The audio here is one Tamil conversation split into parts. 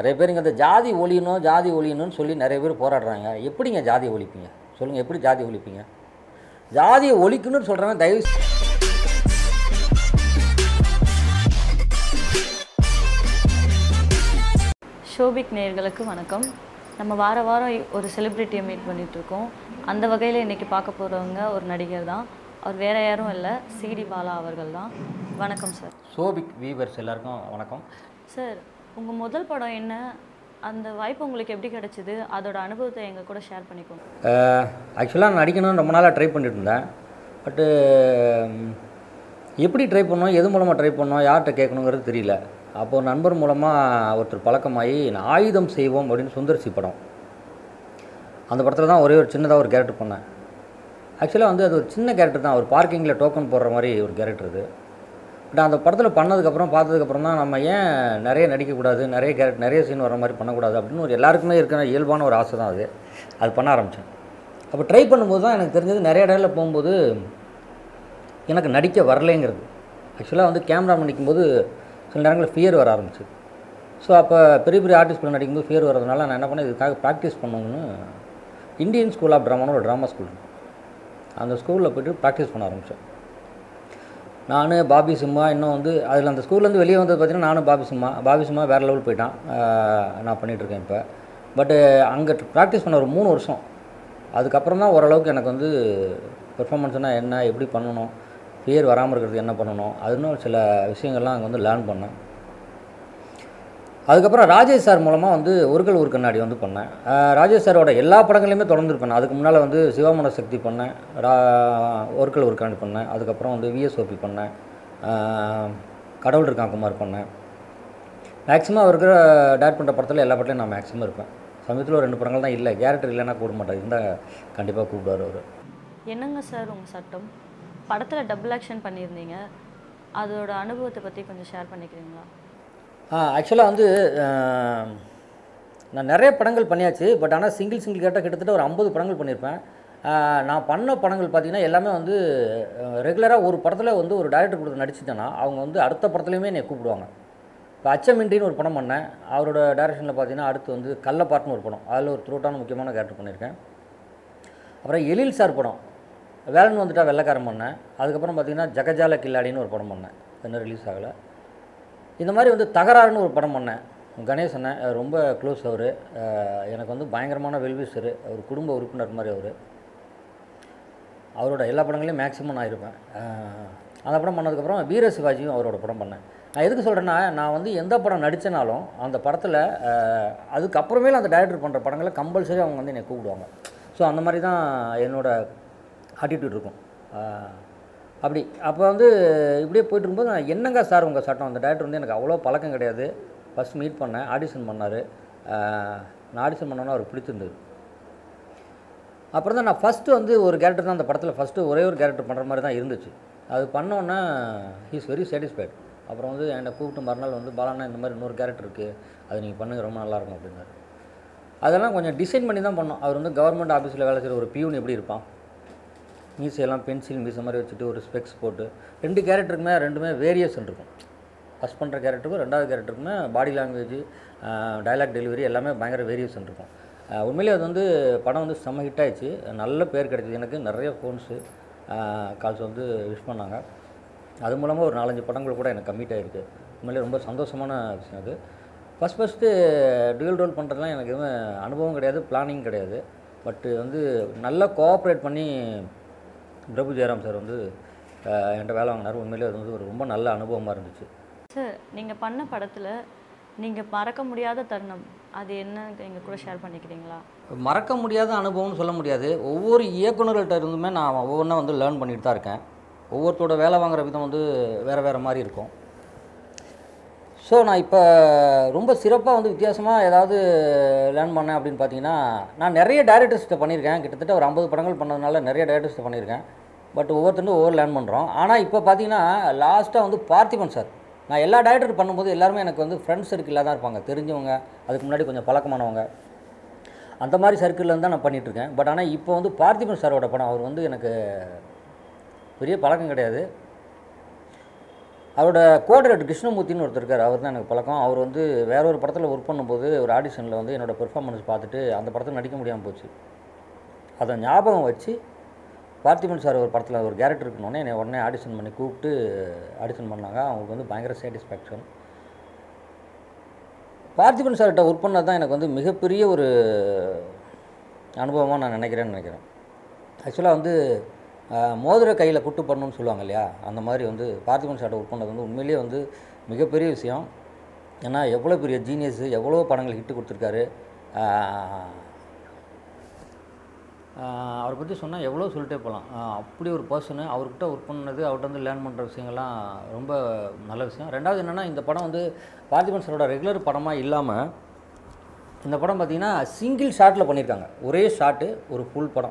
நிறைய பேர் இங்கே இந்த ஜாதி ஒழியணும் ஜாதி ஒழியணும்னு சொல்லி நிறைய பேர் போராடுறாங்க எப்படிங்க ஜாதி ஒழிப்பீங்க சொல்லுங்கள் எப்படி ஜாதி ஒழிப்பீங்க ஜாதியை ஒழிக்கணும்னு சொல்கிறவங்க தயவு செ- ஷோபிக் நேயர்களுக்கு வணக்கம் நம்ம வார வாரம் ஒரு செலிப்ரிட்டியை மீட் பண்ணிட்டு இருக்கோம் அந்த வகையில் இன்னைக்கு பார்க்க போகிறவங்க ஒரு நடிகர் தான் அவர் வேற யாரும் இல்லை சிடி பாலா அவர்கள் தான் வணக்கம் சார் சோபிக் வீவர்ஸ் எல்லாருக்கும் வணக்கம் சார் உங்கள் முதல் படம் என்ன அந்த வாய்ப்பு உங்களுக்கு எப்படி கிடைச்சிது அதோட அனுபவத்தை எங்கள் கூட ஷேர் பண்ணிக்கோங்க ஆக்சுவலாக நான் நடிக்கணும்னு ரொம்ப நாளாக ட்ரை பண்ணிட்டு இருந்தேன் பட்டு எப்படி ட்ரை பண்ணோம் எது மூலமாக ட்ரை பண்ணோம் யார்கிட்ட கேட்கணுங்கிறது தெரியல அப்போ ஒரு நண்பர் மூலமாக ஒருத்தர் பழக்கமாகி நான் ஆயுதம் செய்வோம் அப்படின்னு சுந்தர்சி படம் அந்த படத்தில் தான் ஒரே ஒரு சின்னதாக ஒரு கேரக்டர் பண்ணேன் ஆக்சுவலாக வந்து அது ஒரு சின்ன கேரக்டர் தான் ஒரு பார்க்கிங்கில் டோக்கன் போடுற மாதிரி ஒரு கேரக்டர் இது பட் அந்த படத்தில் பண்ணதுக்கப்புறம் பார்த்ததுக்கப்புறம் தான் நம்ம ஏன் நிறைய நடிக்கக்கூடாது நிறைய கேரக்டர் நிறைய சீன் வர மாதிரி பண்ணக்கூடாது அப்படின்னு ஒரு எல்லாருக்குமே இருக்கிற இயல்பான ஒரு ஆசை தான் அது அது பண்ண ஆரம்பித்தேன் அப்போ ட்ரை பண்ணும்போது தான் எனக்கு தெரிஞ்சது நிறைய இடத்துல போகும்போது எனக்கு நடிக்க வரலைங்கிறது ஆக்சுவலாக வந்து கேமரா நிற்கும்போது சில நேரங்களில் ஃபியர் வர ஆரம்பிச்சு ஸோ அப்போ பெரிய பெரிய ஆர்டிஸ்ட் கூட நடிக்கும்போது ஃபியர் வரதுனால நான் என்ன பண்ணேன் இதுக்காக ப்ராக்டிஸ் பண்ணணும்னு இந்தியன் ஸ்கூல் ஆஃப் ட்ராமான்னு ஒரு ட்ராமா ஸ்கூல் இருக்கு. அந்த ஸ்கூலில் போய்ட்டு ப்ராக்டிஸ் பண்ண ஆரம்பித்தேன் நான் பாபி சிம்மா இன்னும் வந்து அதில் அந்த ஸ்கூல்லேருந்து வெளியே வந்தது பார்த்தீங்கன்னா நானும் பாபி சிம்மா பாபி சிம்மா வேறு லெவல் போயிட்டான் ஆஹ் நான் பண்ணிகிட்ருக்கேன் இப்போ பட்டு அங்கே ப்ராக்டிஸ் பண்ண ஒரு மூணு வருஷம் அதுக்கப்புறம் தான் ஓரளவுக்கு எனக்கு வந்து பெர்ஃபார்மன்ஸ்னால் என்ன எப்படி பண்ணணும் ஃபியர் வராமல் இருக்கிறதுக்கு என்ன பண்ணணும் அதுன்னு சில விஷயங்கள்லாம் அங்கே வந்து லேர்ன் பண்ணேன் அதுக்கப்புறம் ராஜேஷ் சார் மூலமாக வந்து ஒருக்கல் ஒரு கண்ணாடி வந்து பண்ணேன் ஆஹ் ராஜேஷ் சாரோட எல்லா படங்களையுமே தொடர்ந்துருப்பேன் நான் அதுக்கு முன்னால் வந்து சிவாமன சக்தி பண்ணேன் ரா ஒருக்கல் ஒரு கண்ணாடி பண்ணேன் அதுக்கப்புறம் வந்து விஎஸ்ஓபி பண்ணேன் ஆஹ் கடவுள் இருக்கான் குமார் பண்ணேன் மேக்ஸிமம் அவர் இருக்கிற டேரக்ட் பண்ணுற படத்தில் எல்லா படத்துலையும் நான் மேக்ஸிமம் இருப்பேன் சமயத்தில் ஒரு ரெண்டு படங்கள் தான் இல்லை கேரக்டர் இல்லைன்னா கூப்பிட மாட்டார் இருந்தால் கண்டிப்பாக கூப்பிடுவார் அவர் என்னங்க சார் உங்கள் சட்டம் படத்தில் டபுள் ஆக்ஷன் பண்ணியிருந்தீங்க அதோட அனுபவத்தை பற்றி கொஞ்சம் ஷேர் பண்ணிக்கிறீங்களா ஆக்சுவலாக வந்து ஆஹ், நான் நிறைய படங்கள் பண்ணியாச்சு பட் ஆனால் சிங்கிள் சிங்கிள் கேட்டால் கிட்டத்தட்ட ஒரு ஐம்பது படங்கள் பண்ணியிருப்பேன் ஆஹ், நான் பண்ண படங்கள் பார்த்தீங்கன்னா எல்லாமே வந்து ரெகுலராக ஒரு படத்தில் வந்து ஒரு டைரக்டர் கொடுத்து நடிச்சிட்டேன்னா அவங்க வந்து அடுத்த படத்துலையுமே என்னை கூப்பிடுவாங்க இப்போ அச்சமின்றின்னு ஒரு படம் பண்ணேன் அவரோட டைரக்ஷனில் பார்த்தீங்கன்னா அடுத்து வந்து கள்ளப்பாட்டுன்னு ஒரு படம் அதில் ஒரு த்ரூட்டான முக்கியமான கேரக்டர் பண்ணியிருக்கேன் அப்புறம் எழில் சார் படம் வேலன் வந்துட்டா வெள்ளைக்காரன் பண்ணேன் அதுக்கப்புறம் பார்த்தீங்கன்னா ஜகஜால கில்லாடின்னு ஒரு படம் பண்ணேன் இன்னும் ரிலீஸ் ஆகலை இந்த மாதிரி வந்து தகராறுன்னு ஒரு படம் பண்ணேன் கணேசனை அஹ் ரொம்ப க்ளோஸ் அவர் எனக்கு வந்து பயங்கரமான வெல்விஷரு அவர் குடும்ப உறுப்பினர் மாதிரி அவர் அவரோட எல்லா படங்களையும் மேக்ஸிமம் நான் இருப்பேன் அஹ் அந்த படம் பண்ணதுக்கப்புறம் வீர சிவாஜியும் அவரோட படம் பண்ணேன் நான் எதுக்கு சொல்கிறேன்னா நான் வந்து எந்த படம் நடித்தனாலும் அந்த படத்தில் அதுக்கப்புறமேல அந்த டைரக்டர் பண்ணுற படங்களை கம்பல்சரி அவங்க வந்து என்னை கூப்பிடுவாங்க ஸோ அந்த மாதிரி தான் என்னோட ஆட்டிடியூட் இருக்கும் அஹ் அப்படி அப்போ வந்து இப்படியே போயிட்டு இருக்கும்போது நான் என்னங்க சார் உங்கள் சட்டம் அந்த டேரக்டர் வந்து எனக்கு அவ்வளோ பழக்கம் கிடையாது ஃபஸ்ட் மீட் பண்ணேன் ஆடிஷன் பண்ணார் நான் ஆடிஷன் பண்ணோன்னா அவருக்கு பிடிச்சிருந்தது அப்புறம் தான் நான் ஃபஸ்ட்டு வந்து ஒரு கேரக்டர் தான் அந்த படத்தில் ஃபஸ்ட்டு ஒரே ஒரு கேரக்டர் பண்ணுற மாதிரி தான் இருந்துச்சு அது பண்ணோன்னே ஹீஸ் வெரி சாட்டிஸ்ஃபைட் அப்புறம் வந்து என்னை கூப்பிட்டு மறுநாள் வந்து பாலாண்ணா இந்த மாதிரி இன்னொரு கேரக்டர் இருக்குது அது நீங்கள் பண்ணுங்க ரொம்ப நல்லாயிருக்கும் அப்படின்னாரு அதெல்லாம் கொஞ்சம் டிசைன் பண்ணி தான் பண்ணோம் அவர் வந்து கவர்மெண்ட் ஆஃபீஸில் வேலை செய்கிற ஒரு பியூன் எப்படி இருப்பான் மீசையெல்லாம் பென்சில் மீசை மாதிரி வச்சுட்டு ஒரு ஸ்பெக்ஸ் போட்டு ரெண்டு கேரக்டருக்குமே ரெண்டுமே வேரியேஷன் இருக்கும் ஃபஸ்ட் பண்ணுற கேரக்டருக்கும் ரெண்டாவது கேரக்டருக்குமே பாடி லாங்குவேஜ் டயலாக் டெலிவரி எல்லாமே பயங்கர வேரியேஷன் இருக்கும் அஹ் உண்மையிலேயே அது வந்து படம் வந்து செம்ம ஹிட் ஆயிடுச்சு நல்ல பேர் கிடைச்சிது எனக்கு நிறைய ஃபோன்ஸு கால்ஸ் வந்து விஷ் பண்ணாங்க அது மூலமாக ஒரு நாலஞ்சு படங்கள் கூட எனக்கு கம்மிட் ஆகிருக்கு உண்மையிலே ரொம்ப சந்தோஷமான விஷயம் அது ஃபஸ்ட் ஃபஸ்ட்டு டியூல் ரோல் பண்ணுறதுலாம் எனக்கு எதுவும் அனுபவம் கிடையாது பிளானிங் கிடையாது பட்டு வந்து நல்லா கோஆப்ரேட் பண்ணி பிரபு ஜெயராம் சார் வந்து அஹ், என்கிட்ட வேலை வாங்கினார் உண்மையிலே அது வந்து ஒரு ரொம்ப நல்ல அனுபவமாக இருந்துச்சு சார் நீங்கள் பண்ண படத்தில் நீங்கள் மறக்க முடியாத தருணம் அது என்ன எங்கள் கூட ஷேர் பண்ணிக்கிறீங்களா மறக்க முடியாத அனுபவம்னு சொல்ல முடியாது ஒவ்வொரு இயக்குனர்கள்ட்ட இருந்துமே நான் ஒவ்வொன்றா வந்து லேர்ன் பண்ணிட்டு தான் இருக்கேன் ஒவ்வொருத்தரோட வேலை வாங்குற விதம் வந்து வேறு வேறு மாதிரி இருக்கும் ஸோ நான் இப்போ ரொம்ப சிறப்பாக வந்து வித்தியாசமாக ஏதாவது லேர்ன் பண்ணேன் அப்படின்னு பார்த்தீங்கன்னா நான் நிறைய டேரக்டர்ஸ்கிட்ட பண்ணியிருக்கேன் கிட்டத்தட்ட ஒரு ஐம்பது படங்கள் பண்ணதுனால நிறைய டேரக்டர்ஸ்கிட்ட பண்ணியிருக்கேன் பட் ஒவ்வொருத்தரும் ஒவ்வொரு லேர்ன் பண்ணுறோம் ஆனால் இப்போ பார்த்தீங்கன்னா லாஸ்ட்டாக வந்து பார்த்திபன் சார் நான் எல்லா டேரக்டர் பண்ணும்போது எல்லாருமே எனக்கு வந்து ஃப்ரெண்ட்ஸ் சர்க்கிளில் தான் இருப்பாங்க தெரிஞ்சவங்க அதுக்கு முன்னாடி கொஞ்சம் பழக்கமானவங்க அந்த மாதிரி சர்க்கிளில் தான் நான் பண்ணிகிட்ருக்கேன் பட் ஆனால் இப்போ வந்து பார்த்திபன் சாரோட படம் அவர் வந்து எனக்கு பெரிய பழக்கம் கிடையாது அவரோட கோடரேட் கிருஷ்ணமூர்த்தின்னு ஒருத்தர் இருக்கார் அவர் தான் எனக்கு பழக்கம் அவர் வந்து வேற ஒரு படத்தில் ஒர்க் பண்ணும்போது ஒரு ஆடிஷனில் வந்து என்னோட பெர்ஃபார்மன்ஸ் பார்த்துட்டு அந்த படத்தில் நடிக்க முடியாமல் போச்சு அதை ஞாபகம் வச்சு பார்த்திபன் சார் ஒரு படத்தில் ஒரு கேரக்டர் இருக்கணுன்னே என்னை உடனே ஆடிஷன் பண்ணி கூப்பிட்டு ஆடிஷன் பண்ணாங்க அவங்களுக்கு வந்து பயங்கர சாட்டிஸ்ஃபேக்ஷன் பார்த்திபன் சார்கிட்ட ஒர்க் பண்ணது தான் எனக்கு வந்து மிகப்பெரிய ஒரு அனுபவமாக நான் நினைக்கிறேன்னு நினைக்கிறேன் ஆக்சுவலாக வந்து அஹ், மோதிர கையில் குட்டு பண்ணணும்னு சொல்லுவாங்க இல்லையா அந்த மாதிரி வந்து பார்த்திபன் சார்ட்ட ஒர்க் பண்ணது வந்து உண்மையிலேயே வந்து மிகப்பெரிய விஷயம் ஏன்னா எவ்வளோ பெரிய ஜீனியஸு எவ்வளோ படங்கள் ஹிட்டு கொடுத்துருக்காரு அஹ், ஆஹ் அவரை பற்றி சொன்னால் எவ்வளோ சொல்லிட்டே போகலாம் ஆஹ் அப்படி ஒரு பர்சனு அவர்கிட்ட ஒர்க் பண்ணது அவர்கிட்ட வந்து லேர்ன் பண்ணுற விஷயங்கள்லாம் ரொம்ப நல்ல விஷயம் ரெண்டாவது என்னென்னா இந்த படம் வந்து பார்த்திபன் சாரோட ரெகுலர் படமாக இல்லாமல் இந்த படம் பார்த்திங்கன்னா சிங்கிள் ஷாட்டில் பண்ணியிருக்காங்க ஒரே ஷாட்டு ஒரு ஃபுல் படம்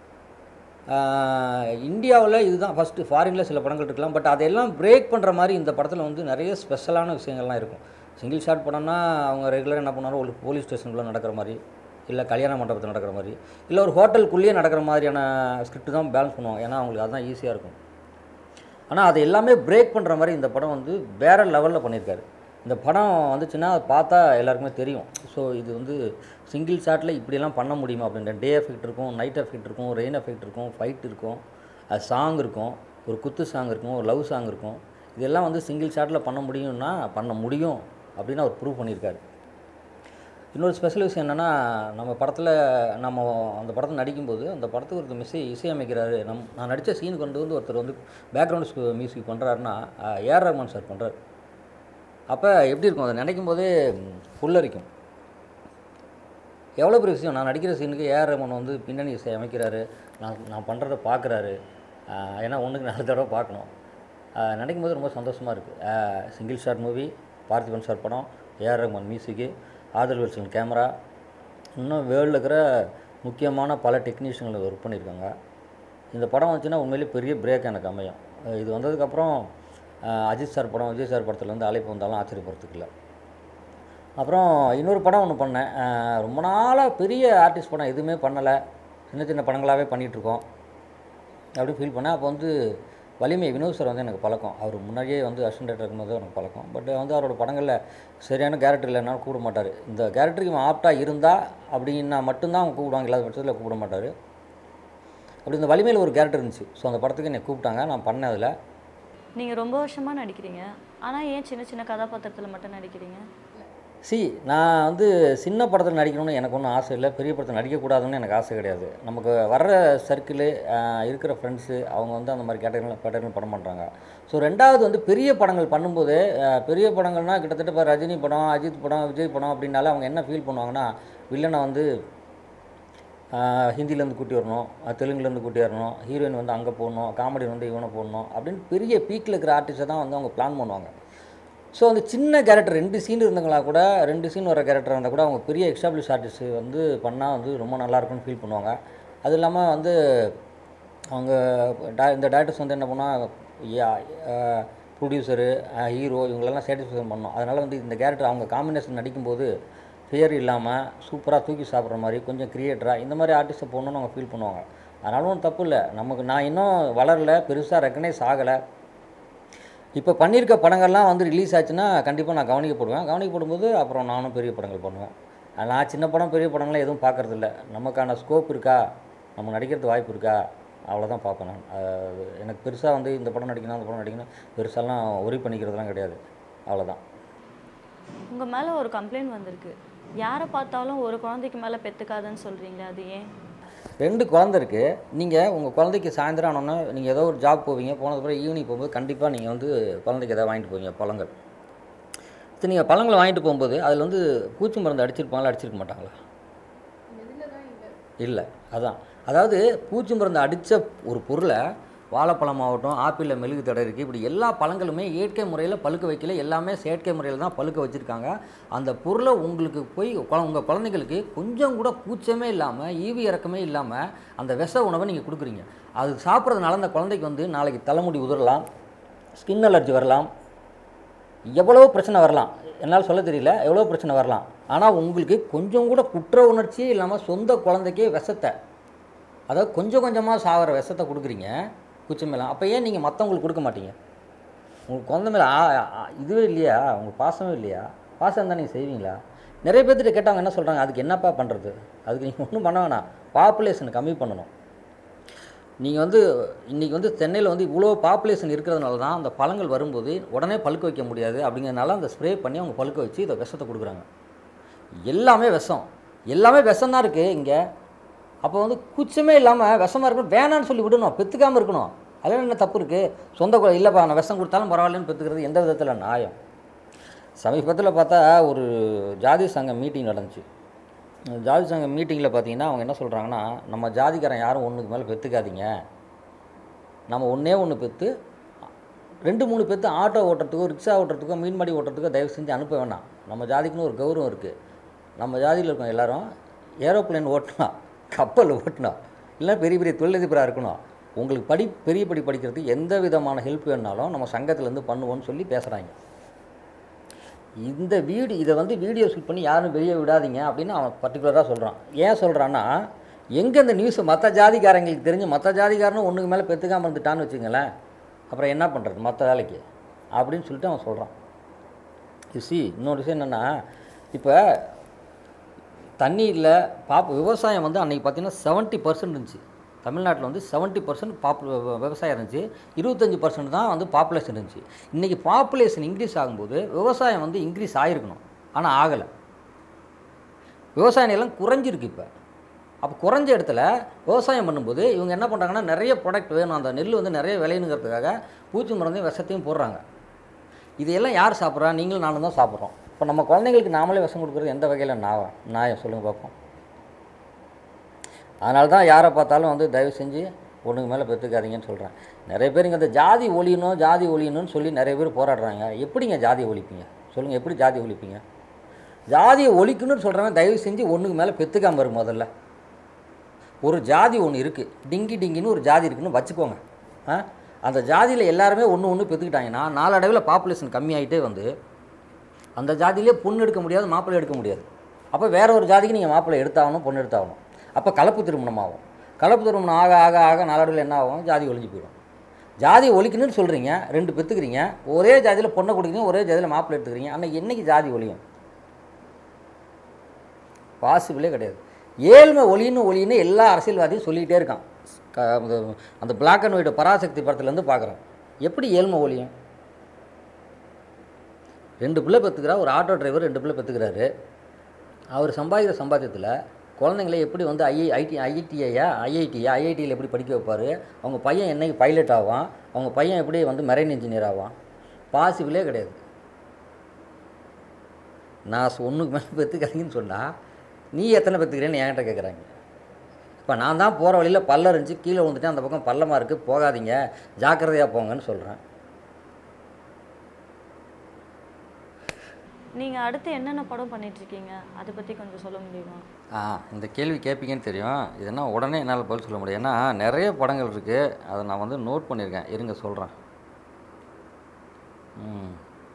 இந்தியாவில் இதுதான் ஃபஸ்ட்டு ஃபாரினில் சில படங்கள் இருக்கலாம் பட் அதையெல்லாம் பிரேக் பண்ணுற மாதிரி இந்த படத்தில் வந்து நிறைய ஸ்பெஷலான விஷயங்கள்லாம் இருக்கும் சிங்கிள் ஷாட் படம்னா அவங்க ரெகுலராக என்ன பண்ணுவாங்க ஒரு போலீஸ் ஸ்டேஷனுக்குள்ளே நடக்கிற மாதிரி இல்லை கல்யாண மண்டபத்தில் நடக்கிற மாதிரி இல்லை ஒரு ஹோட்டலுக்குள்ளேயே நடக்கிற மாதிரியான ஸ்கிரிப்ட் தான் பேலன்ஸ் பண்ணுவாங்க ஏன்னா அவங்களுக்கு அதுதான் ஈஸியாக இருக்கும் ஆனால் அது எல்லாமே பிரேக் பண்ணுற மாதிரி இந்த படம் வந்து வேறு லெவலில் பண்ணியிருக்காரு இந்த படம் வந்துச்சுன்னா அது பார்த்தா எல்லாருக்குமே தெரியும் ஸோ இது வந்து சிங்கிள் ஷாட்டில் இப்படியெல்லாம் பண்ண முடியுமா அப்படின்ற டே எஃபெக்ட் இருக்கும் நைட் எஃபெக்ட் இருக்கும் ரெயின் எஃபெக்ட் இருக்கும் ஃபைட் இருக்கும் அது சாங் இருக்கும் ஒரு குத்து சாங் இருக்கும் ஒரு லவ் சாங் இருக்கும் இதெல்லாம் வந்து சிங்கிள் ஷாட்டில் பண்ண முடியும்னா பண்ண முடியும் அப்படின்னு அவர் ப்ரூவ் பண்ணியிருக்காரு இன்னொரு ஸ்பெஷல் விஷயம் என்னென்னா நம்ம படத்தில் நம்ம அந்த படத்தில் நடிக்கும்போது அந்த படத்துக்கு ஒருத்தர் மிஸ் இசையமைக்கிறாரு நம் நான் நடித்த சீனுக்கு வந்து வந்து ஒருத்தர் வந்து பேக்ரவுண்ட் மியூசிக் பண்ணுறாருன்னா ஏஆர் ரஹ்மான் சார் பண்ணுறாரு அப்போ எப்படி இருக்கும் அதை நினைக்கும் போதே புல்லரிக்கும் எவ்வளோ பெரிய விஷயம் நான் நடிக்கிற சீனுக்கு ஏஆர் ரஹ்மான் வந்து பின்னணி இசை அமைக்கிறாரு நான் நான் பண்ணுறத பார்க்குறாரு ஏன்னா ஒன்றுக்கு நாலு தடவை பார்க்கணும் ஆஹ் நினைக்கும் போது ரொம்ப சந்தோஷமாக இருக்குது single shot movie Parthiban sir படம் ஏஆர் ரஹ்மான் மியூசிக்கு ஆதல் வெல்சன் கேமரா இன்னும் வேர்ல்டில் இருக்கிற முக்கியமான பல டெக்னீஷியன்கள் ஒர்க் பண்ணியிருக்காங்க இந்த படம் வந்துச்சுன்னா உண்மையிலேயே பெரிய பிரேக் எனக்கு அமையும் அஹ் இது வந்ததுக்கப்புறம் அஹ் அஜித் சார் படம் விஜய் சார் படத்துல இருந்து அழைப்பு வந்தாலும் ஆச்சரியப்படுறதுக்கு இல்லை அப்புறம் இன்னொரு படம் ஒன்று பண்ணேன் அஹ் ரொம்ப நாளாக பெரிய ஆர்டிஸ்ட் படம் எதுவுமே பண்ணலை சின்ன சின்ன படங்களாகவே பண்ணிகிட்ருக்கோம் அப்படி ஃபீல் பண்ணேன் அப்போ வந்து வலிமை வினோத் சார் வந்து எனக்கு பழக்கம் அவர் முன்னாடியே வந்து அசிஸ்டன்ட் டேரக்டர் இருக்கும்போது எனக்கு பழக்கம் பட் வந்து அவரோட படங்களில் சரியான கேரக்டர் இல்லைனாலும் கூப்பிட மாட்டார் இந்த கேரக்டருக்கு இவன் ஆப்டாக இருந்தால் அப்படின்னா மட்டும்தான் அவங்க கூப்பிடுவாங்க இல்லாத பட்சத்தில் கூப்பிட மாட்டார் அப்படி இந்த வலிமையில் ஒரு கேரக்டர் இருந்துச்சு ஸோ அந்த படத்துக்கு என்னை கூப்பிட்டாங்க நான் பண்ணேன் அதில் நீங்கள் ரொம்ப வருஷமாக நடிக்கிறீங்க ஆனால் ஏன் சின்ன சின்ன கதாபாத்திரத்தில் மட்டும் நடிக்கிறீங்க சி நான் வந்து சின்ன படத்தில் நடிக்கணும்னு எனக்கு ஒன்றும் ஆசை இல்லை பெரிய படத்தில் நடிக்கக்கூடாதுன்னு எனக்கு ஆசை கிடையாது நமக்கு வர்ற சர்க்கிளு இருக்கிற ஃப்ரெண்ட்ஸு அவங்க வந்து அந்த மாதிரி கேட்டகரியில் கேட்டகரியில் படம் பண்ணுறாங்க ஸோ ரெண்டாவது வந்து பெரிய படங்கள் பண்ணும்போது அஹ், பெரிய படங்கள்னால் கிட்டத்தட்ட இப்போ ரஜினி படம் அஜித் படம் விஜய் படம் அப்படின்னாலே அவங்க என்ன ஃபீல் பண்ணுவாங்கன்னா வில்லனை வந்து ஆஹ் ஹிந்திலேருந்து கூட்டி வரணும் ஆஹ் தெலுங்குலேருந்து கூட்டி வரணும் ஹீரோயின் வந்து அங்கே போடணும் காமெடி வந்து இவனை போடணும் அப்படின்னு பெரிய பீக்கில் இருக்கிற ஆர்டிஸ்ட்டை தான் வந்து அவங்க பிளான் பண்ணுவாங்க ஸோ அந்த சின்ன கேரக்டர் ரெண்டு சீன் இருந்தவங்களா கூட ரெண்டு சீன் வர கேரக்டர் இருந்தால் கூட அவங்க பெரிய எக்ஸ்டாப்ளிஷ் ஆர்டிஸ்ட் வந்து பண்ணால் வந்து ரொம்ப நல்லா இருக்கும்னு ஃபீல் பண்ணுவாங்க அது இல்லாமல் வந்து அவங்க டா- இந்த டேரக்டர்ஸ் வந்து என்ன பண்ணால் ப்ரொடியூசரு ஹீரோ இவங்களெல்லாம் சாட்டிஸ்ஃபேக்ஷன் பண்ணணும் அதனால் வந்து இந்த கேரக்டர் அவங்க காம்பினேஷன் நடிக்கும்போது ஃபியர் இல்லாமல் சூப்பராக தூக்கி சாப்பிட்ற மாதிரி கொஞ்சம் க்ரியேட்டராக இந்த மாதிரி ஆர்டிஸ்ட்டை போடணும்னு அவங்க ஃபீல் பண்ணுவாங்க அதனால ஒன்றும் தப்பு இல்லை நமக்கு நான் இன்னும் வளரல பெருசாக ரெக்கனைஸ் ஆகலை இப்போ பண்ணியிருக்க படங்கள்லாம் வந்து ரிலீஸ் ஆச்சுன்னா கண்டிப்பாக நான் கவனிக்கப்படுவேன் கவனிக்கப்படும்போது அப்புறம் நானும் பெரிய படங்கள் பண்ணுவேன் அது நான் சின்ன படம் பெரிய படங்கள்லாம் எதுவும் பார்க்கறது இல்ல நமக்கான ஸ்கோப் இருக்கா நம்ம நடிக்கிறது வாய்ப்பு இருக்கா அவ்வளோதான் பார்ப்பேன் நான் அது எனக்கு பெருசாக வந்து இந்த படம் நடிக்கணும் அந்த படம் நடிக்கணும் பெருசாலாம் ஒரி பண்ணிக்கிறதுலாம் கிடையாது அவ்வளோதான் உங்கள் மேலே ஒரு கம்ப்ளைண்ட் வந்திருக்கு யாரை பார்த்தாலும் ஒரு குழந்தைக்கு மேலே பெற்றுக்காதுன்னு சொல்கிறீங்களே அது ஏன் ரெண்டு குழந்தை இருக்குது நீங்கள் உங்கள் குழந்தைக்கு சாயந்தரம் ஆனோன்னே நீங்கள் ஏதோ ஒரு ஜாப் போவீங்க போனதுக்கப்புறம் ஈவினிங் போகும்போது கண்டிப்பாக நீங்கள் வந்து குழந்தைக்கு எதாவது வாங்கிட்டு போவீங்க பழங்கள் சரி நீங்கள் பழங்கள் வாங்கிட்டு போகும்போது அதில் வந்து பூச்சி மருந்து அடிச்சிருப்பாங்களா அடிச்சிருக்க மாட்டாங்களா இல்லை அதான் அதாவது பூச்சி மருந்து அடித்த ஒரு பொருளை வாழைப்பழமாகட்டும் ஆப்பிளில் மெழுகு தடை இருக்குது இப்படி எல்லா பழங்களுமே இயற்கை முறையில் பழுக்க வைக்கல எல்லாமே செயற்கை முறையில் தான் பழுக்க வச்சுருக்காங்க அந்த பொருளை உங்களுக்கு போய் குழ- உங்கள் குழந்தைங்களுக்கு கொஞ்சம் கூட கூச்சமே இல்லாமல் ஈவி இறக்கமே இல்லாமல் அந்த விஷ உணவை நீங்கள் கொடுக்குறீங்க அது சாப்பிட்றதுனால அந்த குழந்தைக்கு வந்து நாளைக்கு தலைமுடி உதிரலாம் ஸ்கின் அலர்ஜி வரலாம் எவ்வளோ பிரச்சனை வரலாம் என்னால் சொல்ல தெரியல எவ்வளோ பிரச்சனை வரலாம் ஆனால் உங்களுக்கு கொஞ்சம் கூட குற்ற உணர்ச்சியே இல்லாமல் சொந்த குழந்தைக்கே விஷத்தை அதாவது கொஞ்சம் கொஞ்சமாக சாகிற விஷத்தை கொடுக்குறீங்க குச்சமெல்லாம் அப்போ ஏன் நீங்கள் மற்றவங்களுக்கு கொடுக்க மாட்டீங்க உங்களுக்கு குழந்த மேலே ஆ- ஆ- இதுவே இல்லையா உங்கள் பாசமே இல்லையா பாசம் இருந்தால் நீங்கள் செய்வீங்களா நிறைய பேர்த்திட்ட கேட்டவங்க என்ன சொல்கிறாங்க அதுக்கு என்னப்பா பண்ணுறது அதுக்கு நீங்கள் ஒன்றும் பண்ண வேணாம் பாப்புலேஷனை கம்மி பண்ணணும் நீங்கள் வந்து இன்றைக்கி வந்து சென்னையில் வந்து இவ்வளோ பாப்புலேஷன் இருக்கிறதுனால தான் அந்த பழங்கள் வரும்போது உடனே பழுக்க வைக்க முடியாது அப்படிங்கிறதுனால அந்த ஸ்ப்ரே பண்ணி அவங்க பழுக்க வச்சு இதை விஷத்தை கொடுக்குறாங்க எல்லாமே விஷம் எல்லாமே விஷம் தான் இருக்குது இங்கே அப்போ வந்து குச்சமே இல்லாமல் விஷமாக இருக்கணும் வேணான்னு சொல்லி விடணும் பெற்றுக்காமல் இருக்கணும் அதில் என்ன தப்பு இருக்குது சொந்த குழ இல்லைப்பா நான் விஷம் கொடுத்தாலும் பரவாயில்லன்னு பெற்றுக்கிறது எந்த விதத்தில் நியாயம் சமீபத்தில் பார்த்தா ஒரு ஜாதி சங்கம் மீட்டிங் நடந்துச்சு அந்த ஜாதி சங்கம் மீட்டிங்கில் பார்த்தீங்கன்னா அவங்க என்ன சொல்கிறாங்கன்னா நம்ம ஜாதிக்காரன் யாரும் ஒன்றுக்கு மேலே பெற்றுக்காதீங்க நம்ம ஒன்றே ஒன்று பெற்று ரெண்டு மூணு பேர்த்து ஆட்டோ ஓட்டுறதுக்கோ ரிக்ஷா ஓட்டுறதுக்கோ மீன்மாடி ஓட்டுறதுக்கோ தயவு செஞ்சு அனுப்ப வேணாம் நம்ம ஜாதிக்குன்னு ஒரு கௌரவம் இருக்குது நம்ம ஜாதியில் இருக்கோம் எல்லாரும் ஏரோப்ளேன் ஓட்டலாம் கப்பல் ஓட்டணும் இல்லை பெரிய பெரிய தொழிலதிபராக இருக்கணும் உங்களுக்கு படி பெரிய படி படிக்கிறதுக்கு எந்த விதமான ஹெல்ப் வேணுனாலும் நம்ம சங்கத்துலேருந்து பண்ணுவோம்னு சொல்லி பேசுகிறாங்க இந்த வீடு இதை வந்து வீடியோ ஷூட் பண்ணி யாரும் வெளியே விடாதீங்க அப்படின்னு அவன் பர்டிகுலராக சொல்கிறான் ஏன் சொல்கிறான்னா எங்கே இந்த நியூஸை மற்ற ஜாதிக்காரங்களுக்கு தெரிஞ்சு மற்ற ஜாதிக்காரனும் ஒன்றுக்கு மேலே பெற்றுக்காமல் இருந்துட்டான்னு வச்சுங்களேன் அப்புறம் என்ன பண்ணுறது மற்ற வேலைக்கு அப்படின்னு சொல்லிட்டு அவன் சொல்கிறான் சி இன்னொரு விஷயம் என்னென்னா இப்போ தண்ணி இல்லை பாப்பு விவசாயம் வந்து அன்றைக்கி பார்த்தீங்கன்னா செவன்ட்டி பர்சன்ட் இருந்துச்சு தமிழ்நாட்டில் வந்து செவன்ட்டி பர்சன்ட் பாப்பு விவசாயம் இருந்துச்சு இருபத்தஞ்சி பர்சன்ட் தான் வந்து பாப்புலேஷன் இருந்துச்சு இன்றைக்கி பாப்புலேஷன் இன்க்ரீஸ் ஆகும்போது விவசாயம் வந்து இன்க்ரீஸ் ஆகிருக்கணும் ஆனால் ஆகலை விவசாய நிலம் குறைஞ்சிருக்கு இப்போ அப்போ குறைஞ்ச இடத்துல விவசாயம் பண்ணும்போது இவங்க என்ன பண்ணுறாங்கன்னா நிறைய ப்ராடக்ட் வேணும் அந்த நெல் வந்து நிறைய விளையணுங்கிறதுக்காக பூச்சி மருந்தையும் விஷத்தையும் போடுறாங்க இதையெல்லாம் யார் சாப்பிட்றா நீங்களும் நானும் தான் சாப்பிட்றோம் இப்போ நம்ம குழந்தைங்களுக்கு நாமளே விஷம் கொடுக்குறது எந்த வகையில் நாவம் நியாயம் சொல்லுங்கள் பார்ப்போம் அதனால தான் யாரை பார்த்தாலும் வந்து தயவு செஞ்சு ஒன்றுக்கு மேலே பெற்றுக்காதீங்கன்னு சொல்கிறேன் நிறைய பேர் இங்கே இந்த ஜாதி ஒழியணும் ஜாதி ஒழியணும்னு சொல்லி நிறைய பேர் போராடுறாங்க எப்படிங்க ஜாதி ஒழிப்பீங்க சொல்லுங்கள் எப்படி ஜாதி ஒழிப்பீங்க ஜாதியை ஒழிக்கணும்னு சொல்கிறவங்க தயவு செஞ்சு ஒன்றுக்கு மேலே பெற்றுக்காம இருக்கு முதல்ல ஒரு ஜாதி ஒன்று இருக்குது டிங்கி டிங்கின்னு ஒரு ஜாதி இருக்குன்னு வச்சுக்கோங்க ஆ அந்த ஜாதியில் எல்லாருமே ஒன்று ஒன்று பெற்றுக்கிட்டாங்கன்னா நாளடைவில் பாப்புலேஷன் கம்மியாயிட்டே வந்து அந்த ஜாதியிலே பொண்ணு எடுக்க முடியாது மாப்பிள்ளை எடுக்க முடியாது அப்போ வேற ஒரு ஜாதிக்கு நீங்கள் மாப்பிள்ளை எடுத்தாகணும் பொண்ணு எடுத்தாகணும் அப்போ கலப்பு திருமணம் ஆகும் கலப்பு திருமணம் ஆக ஆக ஆக நாளடைவில் என்ன ஆகும் ஜாதி ஒழிஞ்சு போயிடும் ஜாதி ஒழிக்கணும்னு சொல்கிறீங்க ரெண்டு பெற்றுக்கிறீங்க ஒரே ஜாதியில் பொண்ணை கொடுக்குறீங்க ஒரே ஜாதியில் மாப்பிள்ளை எடுத்துக்கிறீங்க ஆனால் என்னைக்கு ஜாதி ஒழியும் பாசிபிளே கிடையாது ஏழ்மை ஒளின்னு ஒளின்னு எல்லா அரசியல்வாதியும் சொல்லிக்கிட்டே இருக்கான் க- அந்த- அந்த பிளாக் அண்ட் ஒயிட் பராசக்தி படத்துலேருந்து பார்க்குறேன் எப்படி ஏழ்மை ஒளியும் ரெண்டு பிள்ளை பெற்றுக்கிறா ஒரு ஆட்டோ டிரைவர் ரெண்டு பிள்ளை பெற்றுக்கிறாரு அவர் சம்பாதிக்கிற சம்பாத்தியத்தில் குழந்தைங்கள எப்படி வந்து ஐஐ ஐடி ஐஐடிஐயா ஐஐடியா ஐஐடியில் எப்படி படிக்க வைப்பார் அவங்க பையன் என்னைக்கு பைலட் ஆவான் அவங்க பையன் எப்படி வந்து மெரைன் இன்ஜினியர் ஆவான் பாசிபிளே கிடையாது நான் ஒன்றுக்கு மேலே பெற்றுக்காதீங்கன்னு சொன்னால் நீ எத்தனை பெற்றுக்கிறேன்னு என்கிட்ட கேட்குறாங்க இப்போ நான் தான் போகிற வழியில் பள்ளம் இருந்துச்சு கீழே விழுந்துட்டேன் அந்த பக்கம் பள்ளமாக இருக்குது போகாதீங்க ஜாக்கிரதையாக போங்கன்னு சொல்கிறேன் நீங்கள் அடுத்து என்னென்ன படம் பண்ணிட்டு இருக்கீங்க அதை பற்றி கொஞ்சம் சொல்ல முடியுமா ஆ இந்த கேள்வி கேட்பீங்கன்னு தெரியும் இதென்னா உடனே என்னால் பதில் சொல்ல முடியும் ஏன்னா நிறைய படங்கள் இருக்குது அதை நான் வந்து நோட் பண்ணியிருக்கேன் இருங்க சொல்கிறேன் ம்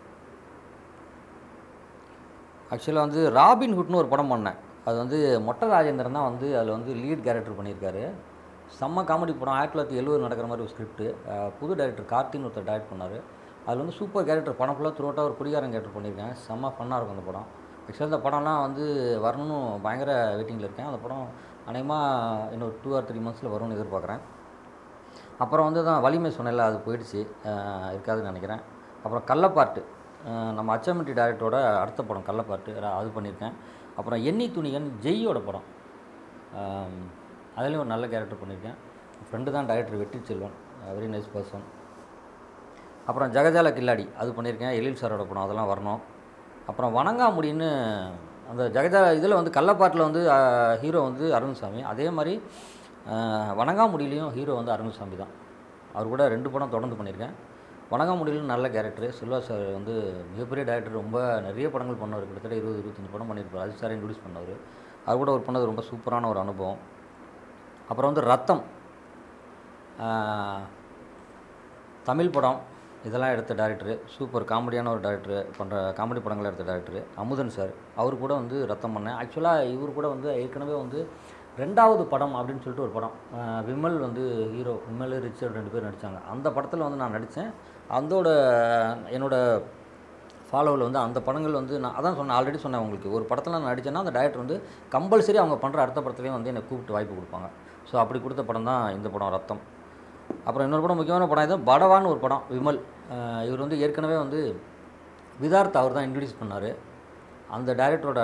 ஆக்சுவலாக வந்து ராபின்ஹுட்னு ஒரு படம் பண்ணேன் அது வந்து மொட்டை ராஜேந்திரன் தான் வந்து அதில் வந்து லீட் கேரக்டர் பண்ணியிருக்காரு செம்ம காமெடி படம் ஆயிரத்தி தொள்ளாயிரத்தி எழுபது நடக்கிற மாதிரி ஒரு ஸ்கிரிப்ட் புது டைரக்டர் கார்த்தின்னு ஒருத்தர் டைரக்ட் பண்ணார் அதில் வந்து சூப்பர் கேரக்டர் படம் ஃபுல்லாக த்ரூ ஒரு குடிகாரன் கேரக்டர் பண்ணியிருக்கேன் செம்ம ஃபன்னாக இருக்கும் அந்த படம் ஆக்சுவலாக அந்த படம்லாம் வந்து வரணும்னு பயங்கர வெயிட்டிங்கில் இருக்கேன் அந்த படம் அநேகமாக இன்னொரு டூ ஆர் த்ரீ மந்த்ஸில் வரும்னு எதிர்பார்க்குறேன் அப்புறம் வந்து தான் வலிமை சொன்னேன்ல அது போயிடுச்சு அஹ் இருக்காதுன்னு நினைக்கிறேன் அப்புறம் கள்ளப்பாட்டு அஹ் நம்ம அச்சமிட்டி டேரக்டரோட அடுத்த படம் கள்ளப்பாட்டு ர- அது பண்ணியிருக்கேன் அப்புறம் எண்ணி துணிகன் ஜெய்யோட படம் அஹ் அதுலேயும் ஒரு நல்ல கேரக்டர் பண்ணியிருக்கேன் ஃப்ரெண்டு தான் டைரக்டர் வெற்றி செல்வன் வெரி நைஸ் பர்சன் அப்புறம் ஜெகஜால கில்லாடி அது பண்ணியிருக்கேன் எழில் சாரோட படம் அதெல்லாம் வரணும் அப்புறம் வணங்காமுடின்னு அந்த ஜெகஜா இதில் வந்து கள்ளப்பாட்டில் வந்து ஹீரோ வந்து அருண்சாமி அதே மாதிரி அஹ், வணங்காமுடியிலையும் ஹீரோ வந்து அருண்சாமி தான் அவர் கூட ரெண்டு படம் தொடர்ந்து பண்ணியிருக்கேன் வணங்காமுடியிலும் நல்ல கேரக்டர் செல்வா சார் வந்து மிகப்பெரிய டேரக்டர் ரொம்ப நிறைய படங்கள் பண்ணவர் கிட்டத்தட்ட இருபது இருபத்தஞ்சி படம் பண்ணியிருப்பார் அஜித் சாரை இன்ட்ரடியூஸ் பண்ணவர் அவர் கூட ஒரு பண்ணது ரொம்ப சூப்பரான ஒரு அனுபவம் அப்புறம் வந்து ரத்தம் ஆஹ், தமிழ் படம் இதெல்லாம் எடுத்த டேரக்டரு சூப்பர் காமெடியான ஒரு டேரக்டரு பண்ணுற காமெடி படங்களை எடுத்த டேரக்டரு அமுதன் சார் அவர் கூட வந்து ரத்தம் பண்ணேன் ஆக்சுவலாக இவர் கூட வந்து ஏற்கனவே வந்து ரெண்டாவது படம் அப்படின்னு சொல்லிட்டு ஒரு படம் அஹ் விமல் வந்து ஹீரோ விமல் ரிச்சர்ட் ரெண்டு பேர் நடித்தாங்க அந்த படத்தில் வந்து நான் நடித்தேன் அதோட என்னோட ஃபாலோவில் வந்து அந்த படங்கள் வந்து நான் அதான் சொன்னேன் ஆல்ரெடி சொன்னேன் உங்களுக்கு ஒரு படத்தில் நான் நடித்தேன்னா அந்த டேரக்டர் வந்து கம்பல்சரி அவங்க பண்ணுற அடுத்த படத்துலேயும் வந்து என்னை கூப்பிட்டு வாய்ப்பு கொடுப்பாங்க ஸோ அப்படி கொடுத்த படம் தான் இந்த படம் ரத்தம் அப்புறம் இன்னொரு படம் முக்கியமான படம் இது படவான்னு ஒரு படம் விமல் அஹ் இவர் வந்து ஏற்கனவே வந்து விதார்த் அவர் தான் இன்ட்ரடியூஸ் பண்ணார் அந்த டைரக்டரோட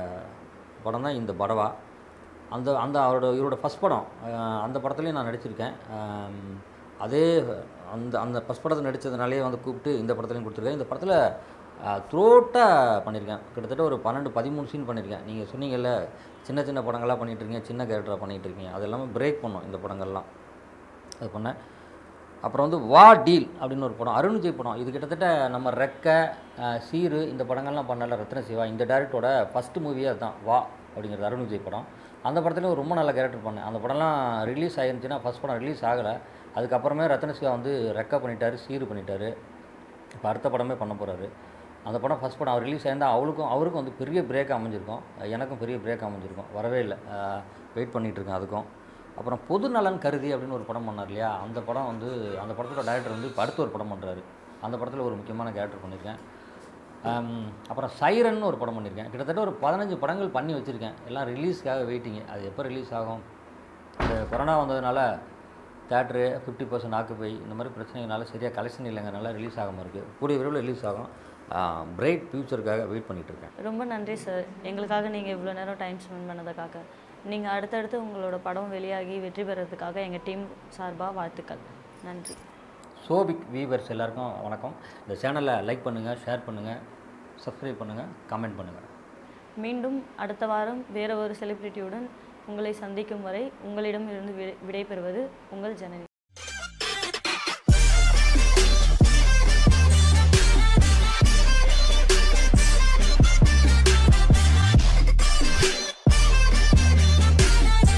படம் தான் இந்த படவா அந்த அந்த அவரோட இவரோட ஃபஸ்ட் படம் அஹ் அந்த படத்துலேயும் நான் நடிச்சிருக்கேன் அம், அதே அந்த அந்த ஃபஸ்ட் படத்தில் நடித்ததுனாலே வந்து கூப்பிட்டு இந்த படத்துலையும் கொடுத்துருக்கேன் இந்த படத்தில் த்ரோட்டாக பண்ணியிருக்கேன் கிட்டத்தட்ட ஒரு பன்னெண்டு பதிமூணு சீன் பண்ணியிருக்கேன் நீங்கள் சொன்னீங்கல்ல சின்ன சின்ன படங்களாக பண்ணிகிட்டு இருக்கீங்க சின்ன கேரக்டராக பண்ணிகிட்டு இருக்கீங்க அது எல்லாமே பிரேக் பண்ணோம் இந்த படங்கள்லாம் அது பண்ணேன் அப்புறம் வந்து வா டீல் அப்படின்னு ஒரு படம் அருண் விஜய் படம் இது கிட்டத்தட்ட நம்ம ரெக்க அஹ், சீரு இந்த படங்கள்லாம் பண்ணல ரத்ன சிவா இந்த டேரக்டரோட ஃபஸ்ட்டு மூவியே அதுதான் வா அப்படிங்கிறது அருண் விஜய் படம் அந்த படத்துலையும் ரொம்ப நல்ல கேரக்டர் பண்ணேன் அந்த படம்லாம் ரிலீஸ் ஆயிருந்துச்சுன்னா ஃபஸ்ட் படம் ரிலீஸ் ஆகலை அதுக்கப்புறமே ரத்ன சிவா வந்து ரெக்க பண்ணிட்டாரு சீரு பண்ணிட்டாரு இப்போ அடுத்த படமே பண்ண போகிறாரு அந்த படம் ஃபஸ்ட் படம் அவர் ரிலீஸ் ஆயிருந்தால் அவளுக்கும் அவருக்கும் வந்து பெரிய பிரேக் அமைஞ்சிருக்கும் எனக்கும் பெரிய பிரேக் அமைஞ்சிருக்கும் வரவே இல்லை வெயிட் பண்ணிகிட்டு இருக்கேன் அதுக்கும் அப்புறம் பொது நலன் கருதி அப்படின்னு ஒரு படம் பண்ணார் இல்லையா அந்த படம் வந்து அந்த படத்தோட டைரக்டர் வந்து இப்போ அடுத்த ஒரு படம் பண்ணுறாரு அந்த படத்தில் ஒரு முக்கியமான கேரக்டர் பண்ணியிருக்கேன் ஆம், அப்புறம் சைரன் ஒரு படம் பண்ணியிருக்கேன் கிட்டத்தட்ட ஒரு பதினஞ்சு படங்கள் பண்ணி வச்சுருக்கேன் எல்லாம் ரிலீஸ்க்காக வெயிட்டிங்க அது எப்போ ரிலீஸ் ஆகும் இந்த கொரோனா வந்ததுனால தேட்ரு ஃபிஃப்டி பர்சன்ட் ஆக்குப்பை இந்த மாதிரி பிரச்சனைகளால சரியாக கலெக்ஷன் இல்லைங்கனால ரிலீஸ் ஆகாமல் இருக்குது கூடிய விரைவில் ரிலீஸ் ஆகும் பிரைட் ஃப்யூச்சருக்காக வெயிட் பண்ணிகிட்டு இருக்கேன் ரொம்ப நன்றி சார் எங்களுக்காக நீங்கள் இவ்வளோ நேரம் டைம் ஸ்பெண்ட் பண்ணதுக்காக நீங்கள் அடுத்தடுத்து உங்களோட படம் வெளியாகி வெற்றி பெறதுக்காக எங்கள் டீம் சார்பாக வாழ்த்துக்கள் நன்றி சோபிக் வீவர்ஸ் எல்லாருக்கும் வணக்கம் இந்த சேனலை லைக் பண்ணுங்கள் ஷேர் பண்ணுங்கள் சப்ஸ்கிரைப் பண்ணுங்கள் கமெண்ட் பண்ணுங்கள் மீண்டும் அடுத்த வாரம் வேற ஒரு செலிபிரிட்டியுடன் உங்களை சந்திக்கும் வரை உங்களிடம் இருந்து விடை விடைபெறுவது உங்கள் ஜனனி